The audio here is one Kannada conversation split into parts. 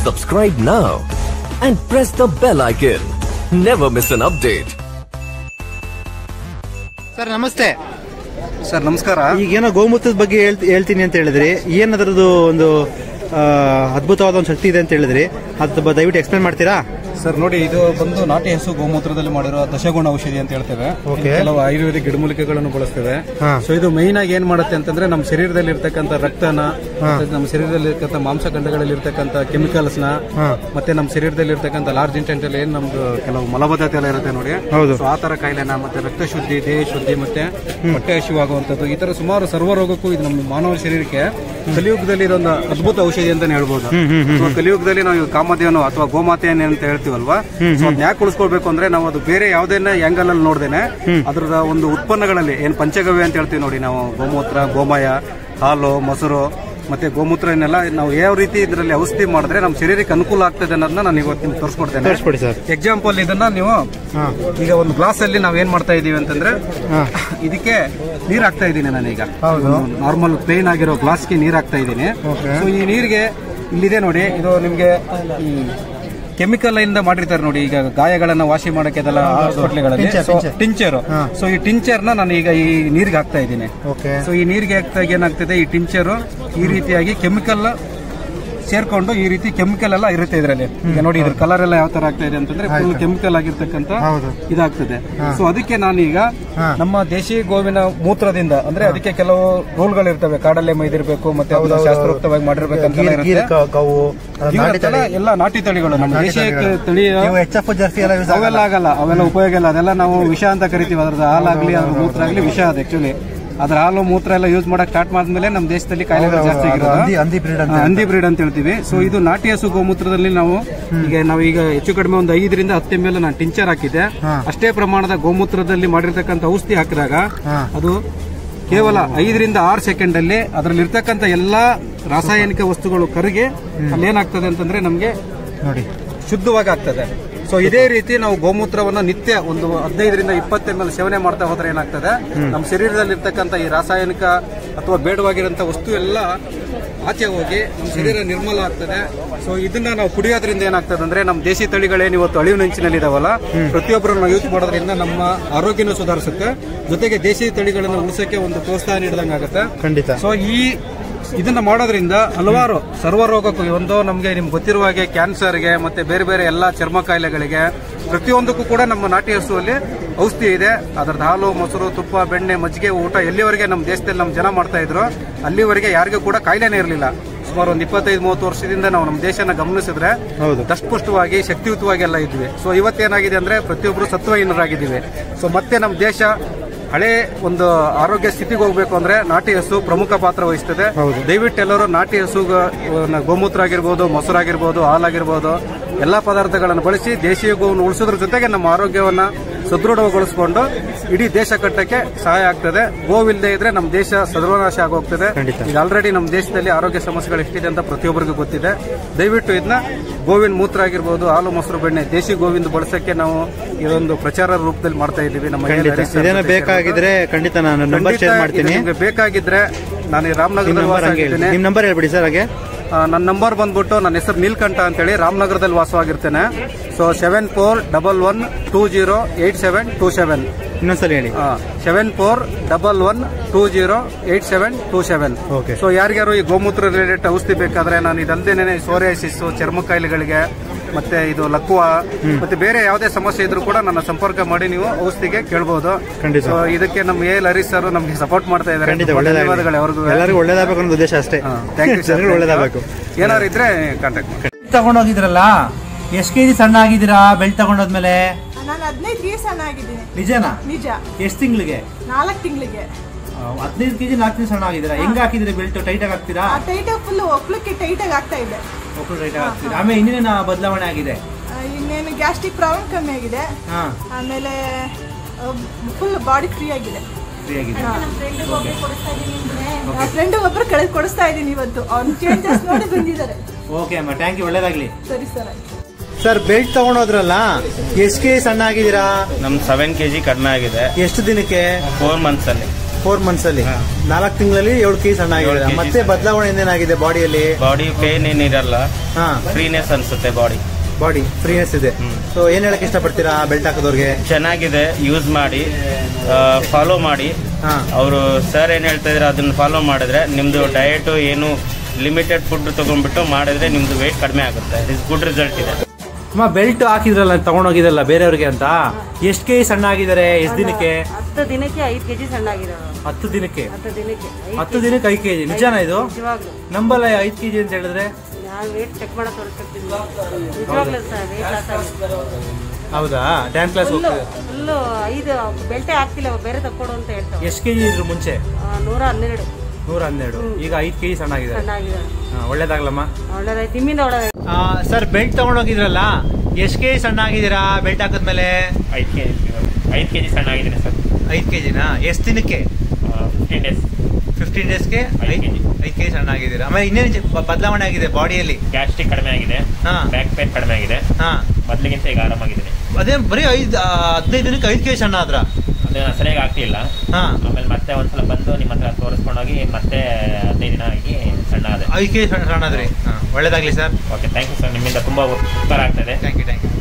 Subscribe now and press the bell icon. Never miss an update. Sir ನಮಸ್ತೆ ಸರ್ ನಮಸ್ಕಾರ ಈಗೇನೋ ಗೋಮೂತ್ರದ ಬಗ್ಗೆ ಹೇಳ್ತಿ- ಹೇಳ್ತೀನಿ ಅಂತ ಹೇಳಿದ್ರಿ ಏನದ್ರದ್ದು ಒಂದು ಆ, ಅದ್ಭುತವಾದ ಒಂದು ಶಕ್ತಿ ಇದೆ ಅಂತ ಹೇಳಿದ್ರಿ ಅದ್ರ ಬಗ್ಗೆ ದಯವಿಟ್ಟು ಎಕ್ಸ್ಪ್ಲೇನ್ ಮಾಡ್ತೀರಾ ಸರ್ ನೋಡಿ ಇದು ಬಂದು ನಾಟಿ ಹಸು ಗೋಮೂತ್ರದಲ್ಲಿ ಮಾಡಿರೋ ದಶಗುಣ ಔಷಧಿ ಅಂತ ಹೇಳ್ತೇವೆ Okay. ಕೆಲವು ಆಯುರ್ವೇದಿಕ್ ಗಿಡಮೂಲಿಕೆಗಳನ್ನು ಬಳಸ್ತೇವೆ ಹಾ. ಸೊ ಇದು ಮೈನ್ ಆಗಿ ಏನ್ ಮಾಡುತ್ತೆ ಅಂತಂದ್ರೆ ನಮ್ಮ ಶರೀರದಲ್ಲಿ ಇರ್ತಕ್ಕಂಥ ರಕ್ತನ ಮತ್ತೆ ನಮ್ಮ ಶರೀರದಲ್ಲಿ ಇರ್ತಕ್ಕಂಥ ಮಾಂಸಖಂಡಗಳಲ್ಲಿ ಇರ್ತಕ್ಕಂಥ ಕೆಮಿಕಲ್ಸ್ ನ ಹಾ. ಮತ್ತೆ ನಮ್ಮ ಶರೀರದಲ್ಲಿ ಇರ್ತಕ್ಕಂಥ ಲಾರ್ಜ್ ಇಂಟೆಂಟ್ ಅಲ್ಲಿ ಏನ್ ನಮ್ದು ಕೆಲವು ಮಲಬದ್ಧತೆ ಎಲ್ಲ ಇರುತ್ತೆ ನೋಡಿ ಹೌದು. ಸೊ ಆ ತರ ಕಾಯಿಲೆನ ಮತ್ತೆ ರಕ್ತ ಶುದ್ಧಿ ದೇಹ ಶುದ್ಧಿ ಮತ್ತೆ ಹೊಟ್ಟೆ ಹಸಿವಾಗುವಂಥದ್ದು ಈ ತರ ಸುಮಾರು ಸರ್ವ ರೋಗಕ್ಕೂ ಇದು ನಮ್ಮ ಮಾನವ ಶರೀರಕ್ಕೆ ಕಲಿಯುಗದಲ್ಲಿ ಇದೊಂದು ಅದ್ಭುತ ಔಷಧಿ ಅಂತಾನೆ ಹೇಳ್ಬೋದು ಸೊ ಕಲಿಯುಗದಲ್ಲಿ ನಾವು ಈ ಕಾಮಧೇನು ಅಥವಾ ಗೋಮಾತೆಯನ್ನು ಅಂತ ಹೇಳ್ತೀವಲ್ವಾ ಸೊ ಅದ್ನ ಯಾಕೆ ಉಳಿಸ್ಕೊಳ್ಬೇಕು ಅಂದ್ರೆ ನಾವು ಅದು ಬೇರೆ ಯಾವುದೇನ ಆಂಗಲ್ ಅಲ್ಲಿ ನೋಡ್ದೇನೆ ಅದ್ರ ಒಂದು ಉತ್ಪನ್ನಗಳಲ್ಲಿ ಏನ್ ಪಂಚಗವ್ಯ ಅಂತ ಹೇಳ್ತೀವಿ ನೋಡಿ ನಾವು ಗೋಮೂತ್ರ ಗೋಮಯ ಹಾಲು ಮೊಸರು ಮತ್ತೆ ಗೋಮೂತ್ರನೆಲ್ಲ ನಾವು ಯಾವ ರೀತಿ ಇದರಲ್ಲಿ ಔಷಧಿ ಮಾಡಿದ್ರೆ ನಮ್ಮ ಶರೀರಕ್ಕೆ ಅನುಕೂಲ ಆಗ್ತದೆ ಅನ್ನೋದನ್ನ ನಾನು ಇವತ್ತು ನಿಮ್ಗೆ ತೋರಿಸ್ಕೊಡ್ತೇನೆ ತೋರಿಸ್ಕೊಡಿ ಸರ್ ಎಕ್ಸಾಂಪಲ್ ಇದನ್ನ ನೀವು ಹಾ. ಈಗ ಒಂದು ಗ್ಲಾಸ್ ಅಲ್ಲಿ ನಾವ್ ಏನ್ ಮಾಡ್ತಾ ಇದೀವಿ ಅಂತಂದ್ರೆ ಹಾ. ಇದಕ್ಕೆ ನೀರ್ ಹಾಕ್ತಾ ಇದ್ದೀನಿ ನಾನೀಗ ಹೌದು. ನಾರ್ಮಲ್ ಪ್ಲೇನ್ ಆಗಿರೋ ಗ್ಲಾಸ್ಗೆ ನೀರ್ ಹಾಕ್ತಾ ಇದ್ದೀನಿ Okay. ಸೊ ಈ ನೀರಿಗೆ ಇಲ್ಲಿದೆ ನೋಡಿ ಇದು ನಿಮ್ಗೆ ಈ ಕೆಮಿಕಲ್ ಇಂದ ಮಾಡಿರ್ತಾರೆ ನೋಡಿ ಈಗ ಗಾಯಗಳನ್ನ ವಾಸಿ ಮಾಡಕ್ಕೆ ಅದೆಲ್ಲ ಹಾಸ್ಪಿಟ್ಲ್ಗಳಲ್ಲಿ Tincture, tincture. ಟಿಂಚರ್ ಹಾ. ಸೊ ಈ ಟಿಂಚರ್ ನ ನಾನು ಈಗ ಈ ನೀರಿಗೆ ಹಾಕ್ತಾ ಇದ್ದೀನಿ ಓಕೆ ಸೊ ಈ ನೀರಿಗೆ ಹಾಕ್ದಾಗ ಏನಾಗ್ತದೆ ಈ ಟಿಂಚರ್ ಈ ರೀತಿಯಾಗಿ ಕೆಮಿಕಲ್ ಸೇರ್ಕೊಂಡು ಈ ರೀತಿ ಕೆಮಿಕಲ್ ಎಲ್ಲ ಇರುತ್ತೆ ಇದರಲ್ಲಿ ಈಗ ನೋಡಿ ಇದ್ರ ಕಲರ್ ಎಲ್ಲ ಯಾವ ತರ ಆಗ್ತಾ ಇದೆ ಅಂತಂದ್ರೆ ಫುಲ್ ಕೆಮಿಕಲ್ ಆಗಿರ್ತಕ್ಕಂಥ ಹೌದು. ಇದಾಗ್ತದೆ ಸೊ ಅದಕ್ಕೆ ನಾನೀಗ ಹಾ. ನಮ್ಮ ದೇಶಿ ಗೋವಿನ ಮೂತ್ರದಿಂದ ಅಂದ್ರೆ ಅದಕ್ಕೆ ಕೆಲವು ರೂಲ್ಗಳು ಇರ್ತವೆ ಕಾಡಲ್ಲೇ ಮೈದಿರ್ಬೇಕು ಮತ್ತೆ ಅದನ್ನ ಶಾಸ್ತ್ರೋಕ್ತವಾಗಿ ಮಾಡಿರ್ಬೇಕಂತ ಗೀರ್ ಗೀರ್ ಇರುತ್ತೆ ಕ- ಕವು ಅದು ನಾಟಿ ತಳಿ ಇವೆಲ್ಲ ಎಲ್ಲ ನಾಟಿ ತಳಿಗಳು ನಮ್ಮ ನಾಟಿ ದೇಶೀಯ ತಳಿಗಳು. ತಳಿಯ ಇವು ಎಚ್ ಎಫ್ ಜರ್ಸಿ ಎಲ್ಲ ಯೂಸ್ ಅವೆಲ್ಲ ಆಗಲ್ಲ ಅವೆಲ್ಲ ಉಪಯೋಗ ಇಲ್ಲ ಅದೆಲ್ಲ ನಾವು ವಿಷ ಅಂತ ಕರಿತೀವಿ ಅದ್ರದ್ದು ಹಾಲಾಗ್ಲಿ ಅದ್ರ ಮೂತ್ರ ಆಗ್ಲಿ ವಿಷ ಅದು ಆಕ್ಚುಲಿ ಅದ್ರ ಹಾಲು ಮೂತ್ರ ಎಲ್ಲ ಯೂಸ್ ಮಾಡಕ್ ಸ್ಟಾರ್ಟ್ ಮಾಡಿದ್ಮೇಲೆ ನಮ್ಮ ದೇಶದಲ್ಲಿ ಕಾಯಿಲೆಗಳು ಜಾಸ್ತಿ ಹಂದಿ ಆಗಿರೋದು ಹಂದಿ ಬ್ರೀಡ್ ಅಂತ ಆ, ಹಂದಿ ಬ್ರೀಡ್ ಅಂತ ಹೇಳ್ತೀವಿ ಸೊ ಇದು ನಾಟಿ ಹಸು ಗೋಮೂತ್ರದಲ್ಲಿ ನಾವು ಈಗ ನಾವು ಈಗ ಹೆಚ್ಚು ಕಡಿಮೆ ಒಂದು ಐದರಿಂದ ಹತ್ತು ಎಮ್ ಎಲ್ ನಾನು ಟಿಂಚರ್ ಹಾಕಿದ್ದೆ ಹಾ. ಅಷ್ಟೇ ಪ್ರಮಾಣದ ಗೋಮೂತ್ರದಲ್ಲಿ ಮಾಡಿರ್ತಕ್ಕಂಥ ಔಷಧಿ ಹಾಕಿದಾಗ ಹಾ. ಅದು ಕೇವಲ ಐದರಿಂದ ಆರು ಸೆಕೆಂಡ್ ಅಲ್ಲಿ ಅದರಲ್ಲಿ ಇರ್ತಕ್ಕಂಥ ಎಲ್ಲಾ ರಾಸಾಯನಿಕ ವಸ್ತುಗಳು ಕರಗಿ ಅಲ್ಲಿ ಏನಾಗ್ತದೆ ಅಂತಂದ್ರೆ ನಮಗೆ ನೋಡಿ ಶುದ್ಧವಾಗಿ ಆಗ್ತದೆ ಸೊ ಇದೇ ರೀತಿ ನಾವು ಗೋಮೂತ್ರವನ್ನ ನಿತ್ಯ ಒಂದು ಹದಿನೈದರಿಂದ ಇಪ್ಪತ್ತು ಎಂ ಎಲ್ ಸೇವನೆ ಮಾಡ್ತಾ ಹೋದ್ರೆ ಏನಾಗ್ತದೆ ನಮ್ಮ ಶರೀರದಲ್ಲಿ ಇರ್ತಕ್ಕಂಥ ಈ ರಾಸಾಯನಿಕ ಅಥವಾ ಬೇಡವಾಗಿರೋಂಥ ವಸ್ತು ಎಲ್ಲ ಆಚೆ ಹೋಗಿ ನಮ್ಮ ಶರೀರ ನಿರ್ಮಲ ಆಗ್ತದೆ ಸೊ ಇದನ್ನ ನಾವು ಕುಡಿಯೋದ್ರಿಂದ ಏನಾಗ್ತದೆ ಅಂದ್ರೆ ನಮ್ಮ ದೇಶಿ ತಳಿಗಳೇನು ಇವತ್ತು ಅಳಿವು ನೆಂಚಿನಲ್ಲಿ ಇದಾವಲ್ಲ ಪ್ರತಿಯೊಬ್ಬರು ನಾವು ಯೂಸ್ ಮಾಡೋದ್ರಿಂದ ನಮ್ಮ ಆರೋಗ್ಯನೂ ಸುಧಾರಿಸುತ್ತೆ ಜೊತೆಗೆ ದೇಶಿ ತಳಿಗಳನ್ನು ಉಳಿಸೋಕೆ ಒಂದು ಪ್ರೋತ್ಸಾಹ ನೀಡಿದಂಗೆ ಆಗುತ್ತೆ ಖಂಡಿತ ಸೊ ಈ ಇದನ್ನ ಮಾಡೋದ್ರಿಂದ ಹಲವಾರು ಸರ್ವ ರೋಗಕ್ಕೂ ಒಂದು ನಮಗೆ ನಿಮ್ಗೆ ಗೊತ್ತಿರುವ ಹಾಗೆ ಕ್ಯಾನ್ಸರ್ಗೆ ಮತ್ತೆ ಬೇರೆ ಬೇರೆ ಎಲ್ಲ ಚರ್ಮ ಕಾಯಿಲೆಗಳಿಗೆ ಪ್ರತಿಯೊಂದಕ್ಕೂ ಕೂಡ ನಮ್ಮ ನಾಟಿ ಹಸುವಲ್ಲಿ ಔಷಧಿ ಇದೆ ಅದರದ್ದು ಹಾಲು ಮೊಸರು ತುಪ್ಪ ಬೆಣ್ಣೆ ಮಜ್ಜಿಗೆ ಊಟ ಎಲ್ಲಿವರೆಗೆ ನಮ್ಮ ದೇಶದಲ್ಲಿ ನಮ್ಮ ಜನ ಮಾಡ್ತಾ ಇದ್ರು ಅಲ್ಲಿವರೆಗೆ ಯಾರಿಗೂ ಕೂಡ ಕಾಯಿಲೆನೇ ಇರಲಿಲ್ಲ ಸುಮಾರು ಒಂದು ಇಪ್ಪತ್ತೈದು ಮೂವತ್ತು ವರ್ಷದಿಂದ ನಾವು ನಮ್ಮ ದೇಶನ ಗಮನಿಸಿದ್ರೆ ಹೌದು. ದಷ್ಟಪುಷ್ಟವಾಗಿ ಶಕ್ತಿಯುತವಾಗಿ ಎಲ್ಲ ಇದ್ವಿ ಸೊ ಇವತ್ತೇನಾಗಿದೆ ಅಂದ್ರೆ ಪ್ರತಿಯೊಬ್ಬರು ಸತ್ವಹೀನರಾಗಿದ್ದೀವಿ ಸೊ ಮತ್ತೆ ನಮ್ಮ ದೇಶ ಹಳೆ ಒಂದು ಆರೋಗ್ಯ ಸ್ಥಿತಿಗೆ ಹೋಗ್ಬೇಕು ಅಂದ್ರೆ ನಾಟಿ ಹಸು ಪ್ರಮುಖ ಪಾತ್ರ ವಹಿಸ್ತದೆ ಹೌದು. ದಯವಿಟ್ಟು ಎಲ್ಲರೂ ನಾಟಿ ಹಸು ಗೋಮೂತ್ರ ಆಗಿರ್ಬೋದು ಮೊಸರಾಗಿರ್ಬೋದು ಹಾಲಾಗಿರ್ಬೋದು ಎಲ್ಲಾ ಪದಾರ್ಥಗಳನ್ನು ಬಳಸಿ ದೇಶೀಯ ಗೋವನ್ನು ಉಳಿಸೋದ್ರ ಜೊತೆಗೆ ನಮ್ಮ ಆರೋಗ್ಯವನ್ನ ಸದೃಢಗೊಳಿಸಿಕೊಂಡು ಇಡೀ ದೇಶ ಕಟ್ಟಕ್ಕೆ ಸಹಾಯ ಆಗ್ತದೆ ಗೋವಿಲ್ಲದೆ ಇದ್ರೆ ನಮ್ಮ ದೇಶ ಸರ್ವನಾಶ ಆಗೋಗ್ತದೆ ಖಂಡಿತ. ಈಗ ಆಲ್ರೆಡಿ ನಮ್ಮ ದೇಶದಲ್ಲಿ ಆರೋಗ್ಯ ಸಮಸ್ಯೆಗಳು ಎಷ್ಟಿದೆ ಅಂತ ಪ್ರತಿಯೊಬ್ಬರಿಗೂ ಗೊತ್ತಿದೆ ದಯವಿಟ್ಟು ಇದನ್ನ ಗೋವಿನ ಮೂತ್ರ ಆಗಿರ್ಬೋದು ಹಾಲು ಮೊಸರು ಬೆಣ್ಣೆ ದೇಶಿ ಗೋವಿಂದ ಬಳಸಕ್ಕೆ ನಾವು ಇದೊಂದು ಪ್ರಚಾರ ರೂಪದಲ್ಲಿ ಮಾಡ್ತಾ ಇದ್ದೀವಿ ನಮ್ಮ ಖಂಡಿತ ಹರೀಶ್ ಸರ್ ಇದೇನೋ ಜೊತೆ ಬೇಕಾಗಿದ್ರೆ ಖಂಡಿತ ನಾನು ನಂಬರ್ ಖಂಡಿತ ಶೇರ್ ಇದು ಮಾಡ್ತೀನಿ ನಿಮ್ಗೆ ಬೇಕಾಗಿದ್ರೆ ನಾನು ಈ ನಿಮ್ ರಾಮನಗರದಲ್ಲಿ ನಂಬರ್ ವಾಸ ಹಂಗೆ ಹೇಳಿ ಆಗಿದ್ದೇನೆ ನಿಮ್ ನಂಬರ್ ಹೇಳ್ಬಿಡಿ ಸರ್ ಹಾಗೆ ಆ, ನನ್ನ ನಂಬರ್ ಬಂದ್ಬಿಟ್ಟು ನನ್ನ ಹೆಸರು ನೀಲ್ಕಂಠ ಅಂತೇಳಿ ರಾಮನಗರದಲ್ಲಿ ವಾಸವಾಗಿರ್ತೇನೆ so seven four double one two zero eight seven two seven ಇನ್ನೊಂದ್ಸಲ ಹೇಳಿ seven four double one two zero eight seven two seven Okay. So ಯಾರಿಗಾರು ಈ ಗೋಮೂತ್ರ ರಿಲೇಟೆಡ್ ಔಷಧಿ ಬೇಕಾದ್ರೆ ನಾನು ಇದಲ್ದೇನೆ ಸೋರಿಯಾಸಿಸ್ ಚರ್ಮ ಕಾಯಿಲೆಗಳಿಗೆ ಮತ್ತೆ ಇದು ಲಕ್ವ ಮತ್ತೆ ಬೇರೆ ಯಾವುದೇ ಸಮಸ್ಯೆ ಇದ್ರೂ ಕೂಡ ನನ್ನ ಸಂಪರ್ಕ ಮಾಡಿ ನೀವು ಔಷಧಿಗೆ ಕೇಳಬಹುದು ಖಂಡಿತ. ಸೊ ಇದಕ್ಕೆ ನಮ್ಮ ಎ ಹರೀಶ್ ಸರ್ ನಮಗೆ ಸಪೋರ್ಟ್ ಮಾಡ್ತಾ ಇದ್ದಾರೆ ಖಂಡಿತ ತುಂಬಾ ಒಳ್ಳೇದಾಗಲಿ ಧನ್ಯವಾದಗಳು ಅವ್ರಿಗೂ ಎಲ್ಲರಿಗೂ ಒಳ್ಳೇದಾಗಬೇಕು ಅನ್ನೋ ಉದ್ದೇಶ ಅಷ್ಟೇ ಥ್ಯಾಂಕ್ ಯು ಸರ್ ಜನಗಳು ಒಳ್ಳೇದಾಗಬೇಕು ಏನಾದ್ರು ಇದ್ರೆ ಕಾಂಟ್ಯಾಕ್ಟ್ ಮಾಡಿ ತಗೊಂಡೋಗಿದ್ರಲ್ಲ ಎಷ್ಟು ಕೆಜಿ ಸಣ್ಣ ಆಗಿದ್ದೀರಾ ಬೆಲ್ಟ್ ತಗೊಂಡೋದ್ಮೇಲೆ ನಾನು ಹದಿನೈದು ಕೆ ಸಣ್ಣ ಆಗಿದ್ದೀನಿ ನಿಜನಾ ನಿಜ ಎಷ್ಟು ತಿಂಗಳಿಗೆ ನಾಲ್ಕು ತಿಂಗಳಿಗೆ ಹದಿನೈದು ಕೆಜಿ ನಾಲ್ಕು ತಿಂಗಳು ಸಣ್ಣ ಆಗಿದ್ದೀರಾ ಹೆಂಗ್ ಹಾಕಿದ್ರಿ ಬೆಲ್ಟ್ ಟೈಟ್ ಆಗಿ ಹಾಕ್ತೀರಾ ಆ ಟೈಟಾಗಿ ಫುಲ್ ಒಕ್ಲಕ್ಕೆ ಟೈಟಾಗಿ ಆಗ್ತಾ ಇದೆ ಒಕ್ಕಲು ಟೈಟ್ ಆಗಿ ಹಾಕ್ತೀರಾ ಆಮೇಲೆ ಇನ್ನೇನ ಬದಲಾವಣೆ ಆಗಿದೆ ಆ, ಇನ್ನೇನು ಗ್ಯಾಸ್ಟ್ರಿಕ್ ಪ್ರಾಬ್ಲಮ್ ಕಮ್ಮಿ ಆಗಿದೆ ಹಾ ಆಮೇಲೆ ಫುಲ್ ಬಾಡಿ ಫ್ರೀ ಆಗಿದೆ ಫ್ರೀ ಆಗಿದೆ ಫ್ರೆಂಡ್ ಒಬ್ರು ಕಳೆದು ಕೊಡಿಸ್ತಾ ಇದ್ದೀನಿ ಇವತ್ತು ಅವ್ನ ಚೇಂಜಸ್ ನೋಡಿ ಬಂದಿದ್ದಾರೆ ಓಕೆ ಅಮ್ಮ ಥ್ಯಾಂಕ್ ಯು ಒಳ್ಳೇದಾಗ್ಲಿ ಸರಿ ಸರ್ ಆಯ್ತು ಸರ್ ಬೆಲ್ಟ್ ತಗೊಂಡೋದ್ರಲ್ಲ ಎಷ್ಟು ಕೆ ಸಣ್ಣ ಆಗಿದ್ದೀರಾ ನಮ್ ಸೆವೆನ್ ಕೆಜಿ ಕಡಿಮೆ ಆಗಿದೆ ಎಷ್ಟು ದಿನಕ್ಕೆ ಫೋರ್ ಮಂತ್ಸ್ ಅಲ್ಲಿ ಫೋರ್ ಮಂತ್ಸ್ ಅಲ್ಲಿ ನಾಲ್ಕು ತಿಂಗಳಲ್ಲಿ ಏಳು ಕೆಜಿ ಸಣ್ಣ ಆಗಿದೆ ಏಳು kg ಮತ್ತೆ ಸಣ್ಣ ಬದಲಾವಣೆ ಏನೇನಾಗಿದೆ ಬಾಡಿಯಲ್ಲಿ ಬಾಡಿ ಪೇನ್ ಏನಿರಲ್ಲ ಹಾ ಫ್ರೀನೆಸ್ ಅನ್ಸುತ್ತೆ ಬಾಡಿ ಬಾಡಿ ಫ್ರೀನೆಸ್ ಇದೆ ಸೊ ಏನ್ ಹೇಳಕ್ ಇಷ್ಟಪಡ್ತೀರಾ ಬೆಲ್ಟ್ ಹಾಕೋದವ್ರಿಗೆ ಚೆನ್ನಾಗಿದೆ ಯೂಸ್ ಮಾಡಿ ಫಾಲೋ ಮಾಡಿ ಹಾ ಅವರು ಸರ್ ಏನ್ ಹೇಳ್ತಾ ಇದ್ರೆ ಅದನ್ನ ಫಾಲೋ ಮಾಡಿದ್ರೆ ನಿಮ್ದು ಡಯಟ್ ಏನು ಲಿಮಿಟೆಡ್ ಫುಡ್ ತಗೊಂಡ್ಬಿಟ್ಟು ಮಾಡಿದ್ರೆ ನಿಮ್ದು ವೇಟ್ ಕಡಿಮೆ ಆಗುತ್ತೆ ಇಸ್ ಗುಡ್ ರಿಸಲ್ಟ್ ಇದೆ ಅಮ್ಮ ಬೆಲ್ಟ್ ಹಾಕಿದ್ರಲ್ಲ ತಗೊಂಡೋಗಿದ್ರಲ್ಲ ಬೇರೆಯವ್ರಿಗೆ ಅಂತ ಎಷ್ಟು ಕೆಜಿ ಸಣ್ಣ ಆಗಿದ್ದಾರೆ ಎಷ್ಟು ದಿನಕ್ಕೆ ಹತ್ತು ದಿನಕ್ಕೆ ಐದು ಕೆಜಿ ಸಣ್ಣ ಆಗಿರೋದು ಹತ್ತು ದಿನಕ್ಕೆ ಹತ್ತು ದಿನಕ್ಕೆ ಐದು ಹತ್ತು ದಿನಕ್ಕೆ ಐದು ಕೆಜಿ ನಿಜಾನ ಇದು ನಿಜವಾಗ್ಲು ನಂಬಲ್ಲ ಐದು ಕೆಜಿ ಅಂತ ಹೇಳಿದ್ರೆ ನಾನು ವೇಟ್ ಚೆಕ್ ಮಾಡೋ ತೋರಿಸ್ತಿದ್ದೀನಿ ನಿಜವಾಗ್ಲೂ ಸರ್ ವೇಟ್ ಲಾಸ್ ಆಗಿದೆ ಹೌದಾ ಡ್ಯಾನ್ಸ್ ಕ್ಲಾಸ್ ಫುಲ್ಲು ಹೋಗ್ತದೆ ಫುಲ್ಲು ಐದು ಬೆಲ್ಟೆ ಆಗ್ತಿಲ್ಲ ಬೇರೆ ತಕ್ಕೊಡು ಅಂತ ಹೇಳ್ತಾವೆ ಎಷ್ಟು ಕೆಜಿ ಇದ್ರು ಮುಂಚೆ ಆ, ನೂರ ಹನ್ನೆರಡು ನೂರ ಹನ್ನೆರಡು ಈಗ ಐದು ಕೆಜಿ ಸಣ್ಣ ಆಗಿದೆ ಸಣ್ಣ ಆಗಿದ್ದಾರೆ ಒಳ್ಳೇದಾಗ್ಲಮ್ಮ ಒಳ್ಳೇದಾಯ್ತು ನಿಮ್ಮಿಂದ ಒಳ್ಳೇದಾಯ್ತು ಸರ್ ಬೆಲ್ಟ್ ತಗೊಂಡೋಗಿದ್ರಲ್ಲ ಎಷ್ಟು ಕೆಜಿ ಸಣ್ಣ ಆಗಿದ್ದೀರಾ ಬೆಲ್ಟ್ ಹಾಕಿದ್ಮೇಲೆ ಐದು ಕೆ ಜಿ ಐದು ಕೆ ಜಿ ಸಣ್ಣ ಆಗಿದ್ದೀನಿ ಸರ್ ಐದು ಕೆಜಿನಾ ಎಷ್ಟು ದಿನಕ್ಕೆ ಫಿಫ್ಟೀನ್ ಡೇಸ್ ಫಿಫ್ಟೀನ್ ಡೇಸ್ಗೆ ಐದ್ ಐದು kg. ಐದು ಕೆಜಿ ಸಣ್ಣ ಆಗಿದ್ದೀರಾ ಆಮೇಲೆ ಇನ್ನೇನು ಬ- ಬದಲಾವಣೆ ಆಗಿದೆ ಬಾಡಿಯಲ್ಲಿ ಗ್ಯಾಸ್ಟ್ರಿಕ್ ಕಡಿಮೆ ಆಗಿದೆ ಹಾ. ಬ್ಯಾಕ್ ಪೇನ್ ಕಡಿಮೆ ಆಗಿದೆ ಹಾ ಮೊದಲಿಗಿಂತ ಈಗ ಆರಾಮಾಗಿದ್ದೀನಿ ಅದೇ ಬರೀ ಐದು ಹದಿನೈದು ದಿನಕ್ಕೆ ಐದು ಕೆಜಿ ಸಣ್ಣ ಆದ್ರ ಅದೇ ಸರಿಯಾಗಿ ಆಗ್ತಿಲ್ಲ ಹಾ ಆಮೇಲೆ ಮತ್ತೆ ಒಂದ್ಸಲ ಬಂದು ನಿಮ್ಮ ಹತ್ರ ತೋರಿಸ್ಕೊಂಡೋಗಿ ಮತ್ತೆ ಹದಿನೈದು ದಿನ ಆಗಿ ಸಣ್ಣ ಆದೆ ಐದು ಕೆಜಿ ಸಣ್ಣ ಸಣ್ಣ ಆದ್ರಿ ಹಾಂ ಒಳ್ಳೇದಾಗ್ಲಿ sir okay thank you sir ನಿಮ್ಮಿಂದ ತುಂಬಾ ಉಪಕಾರ ಆಗ್ತದೆ thank you thank you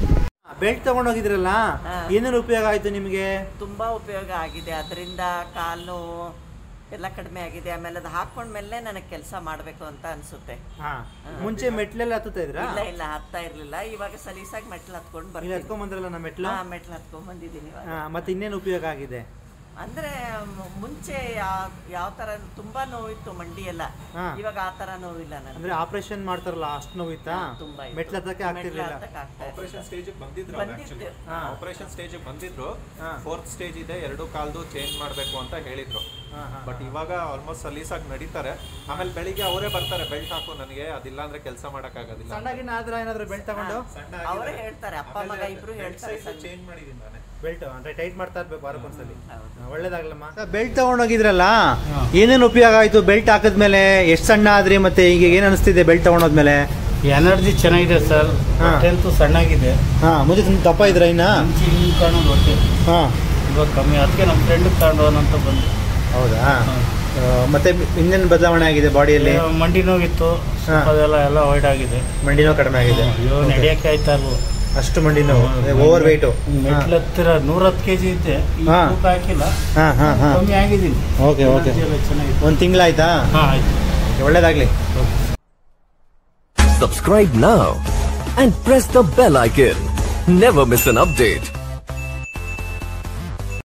belt ತಗೊಂಡೋಗಿದ್ರಲ್ಲ ಏನೇನು ಉಪಯೋಗ ಆಯ್ತು ನಿಮಗೆ ತುಂಬ ಉಪಯೋಗ ಆಗಿದೆ ಅದರಿಂದ ಕಾಲು ನೋವು ಎಲ್ಲ ಕಡಿಮೆ ಆಗಿದೆ ಆಮೇಲೆ ಅದು ಹಾಕೊಂಡ್ಮೇಲೆ ನನಗೆ ಕೆಲಸ ಮಾಡಬೇಕು ಅಂತ ಅನಿಸುತ್ತೆ ಹಾ ಮುಂಚೆ ಮೆಟ್ಲೆಲ್ಲ ಹತ್ತುತ್ತಾ ಇದ್ರಾ ಇಲ್ಲ ಇಲ್ಲ ಹತ್ತಾ ಇರಲಿಲ್ಲ ಇವಾಗ ಸಲೀಸಾಗಿ ಮೆಟ್ಲು ಹತ್ಕೊಂಡು ಇಲ್ಲಿ ಬರ್ತೀನಿ ಹತ್ಕೊಂಡ್ ಬಂದ್ರಲ್ಲ ನಮ್ಮ ಮೆಟ್ಲು ಹಾ ಮೆಟ್ಲು ಹತ್ಕೊಂಡ್ ಬಂದಿದ್ದೀನಿ ಇವಾಗ ಹಾ, ಮತ್ತೆ ಇನ್ನೇನು ಉಪಯೋಗ ಆಗಿದೆ ಅಂದ್ರೆ ಮ್- ಮುಂಚೆ ಯಾವ ತರ ತುಂಬಾ ನೋವಿತ್ತು ಮಂಡಿ ಎಲ್ಲ ಹಾ. ಇವಾಗ ಆ ತರ ನೋವಿಲ್ಲ ನನಗೆ ಅಂದ್ರೆ ಆಪರೇಷನ್ ಮಾಡ್ತಾರಲ್ಲ ಅಷ್ಟು ನೋವಿತ್ತಾ ತುಂಬಾ ಇತ್ತು. ಮೆಟ್ಲು ಹತ್ತಕ್ಕೆ ಮೆಟ್ಲು ಆಗ್ತಿರ್ಲಿಲ್ಲ ಹತ್ತಕ್ಕೆ ಆಗ್ತಾ ಇರ್ಲಿಲ್ಲ. ಆಪರೇಷನ್ ಸ್ಟೇಜ್ ಬಂದಿದ್ರು ಬಂದಿತ್ತು. ಹಾ. ಆಪರೇಷನ್ ಸ್ಟೇಜ್ ಬಂದಿದ್ರು ಹಾ. ಫೋರ್ತ್ ಸ್ಟೇಜ್ ಇದೆ ಎರಡು ಕಾಲ್ದು ಚೇಂಜ್ ಮಾಡಬೇಕು ಅಂತ ಹೇಳಿದ್ರು ಹಾ, ಹಾ, ಬಟ್ ಇವಾಗ ಆಲ್ಮೋಸ್ಟ್ ಸಲೀಸಾಗಿ ನಡೀತಾರೆ ಆಮೇಲೆ ಬೆಳಿಗ್ಗೆ ಅವರೇ ಬರ್ತಾರೆ ಬೆಲ್ಟ್ ಹಾಕು ನನಗೆ ಅದಿಲ್ಲ ಅಂದ್ರೆ ಕೆಲಸ ಮಾಡಕ್ ಆಗೋದಿಲ್ಲ ಸಣ್ಣಗಿನ ಆದ್ರ ಏನಾದ್ರು ಬೆಲ್ಟ್ ತಗೊಂಡು ಸಣ್ಣ ಅವರೇ ಹೇಳ್ತಾರೆ ಅಪ್ಪ ಮಗ ಇಬ್ರು ಹೇಳ್ತಾರೆ ಸಣ್ಣ- ಚೇಂಜ್ ಮಾಡಿದೀನಿ ನಾನೇ ಬೆಲ್ಟ್ ಅಂದ್ರೆ ಟೈಟ್ ಮಾಡ್ತಾ ಇರ್ಬೇಕು ವಾರಕ್ಕೊಂದ್ಸಲಿ ಹೌದು. ಹಾ, ಒಳ್ಳೇದಾಗ್ಲಮ್ಮ ಬೆಲ್ಟ್ ತಗೊಂಡೋಗಿದ್ರಲ್ಲ ಏನೇನು ಉಪಯೋಗ ಆಯ್ತು ಬೆಲ್ಟ್ ಹಾಕಿದ್ಮೇಲೆ ಎಷ್ಟು ಸಣ್ಣ ಆದ್ರಿ ಮತ್ತೆ ಈಗ ಏನ್ ಅನಿಸ್ತಿದೆ ಬೆಲ್ಟ್ ತಗೊಂಡೋದ್ಮೇಲೆ ಎನರ್ಜಿ ಚೆನ್ನಾಗಿದೆ ಸರ್ ಹಾ. ಹೊಟ್ಟೆ ಅಂತೂ ಸಣ್ಣಾಗಿದೆ ಹಾ ಮುಂಚೆ ತುಂಬ ದಪ್ಪ ಇದ್ರ ಇನ್ನ ಮುಂಚೆ ಹಿಂಗ್ ಕಾಣೋದು ಹೊಟ್ಟೆ ಹಾ ಇವಾಗ ಕಮ್ಮಿ ಅದಕ್ಕೆ ನಮ್ಮ ಫ್ರೆಂಡ್ ತಗೊಂಡು ಅಂತ ಬಂದು ಹೌದಾ ಆ, ಮತ್ತೆ ಇನ್ನೇನು ಬದಲಾವಣೆ ಆಗಿದೆ ಬಾಡಿಯಲ್ಲಿ ಏ, ಮಂಡಿ ನೋವಿತ್ತು ಸ್ವಲ್ಪ ಅದೆಲ್ಲ ಎಲ್ಲ ವೈಡ್ ಆಗಿದೆ ಮಂಡಿನೋ ಕಡಿಮೆ ಆಗಿದೆ ಅಯ್ಯೋ ನಡೆಯಕ್ಕೆ ಆಯ್ತಾ ಇಲ್ವೋ ಅಷ್ಟು ಮಂಡಿ ನೋವು ಓವರ್ ವೆಯ್ಟು ಮೆಟ್ಲು ಹತ್ತಿರ ನೂರ ಹತ್ತು ಕೆಜಿ ಇದ್ದೆ ಈಗ ಹಾ. ತೂಕ ಹಾಕಿಲ್ಲ ಹಾ ಹಾ ಹಾ ಕಮ್ಮಿ ಆಗಿದ್ದೀನಿ ಓಕೆ ಓಕೆ Energy ಎಲ್ಲ ಚೆನ್ನಾಗಿದೆ ಒಂದು ತಿಂಗಳಾಯ್ತಾ ಹಾ ಆಯ್ತು ಒಳ್ಳೇದಾಗ್ಲಿ Subscribe now and press the bell icon. Never miss an update.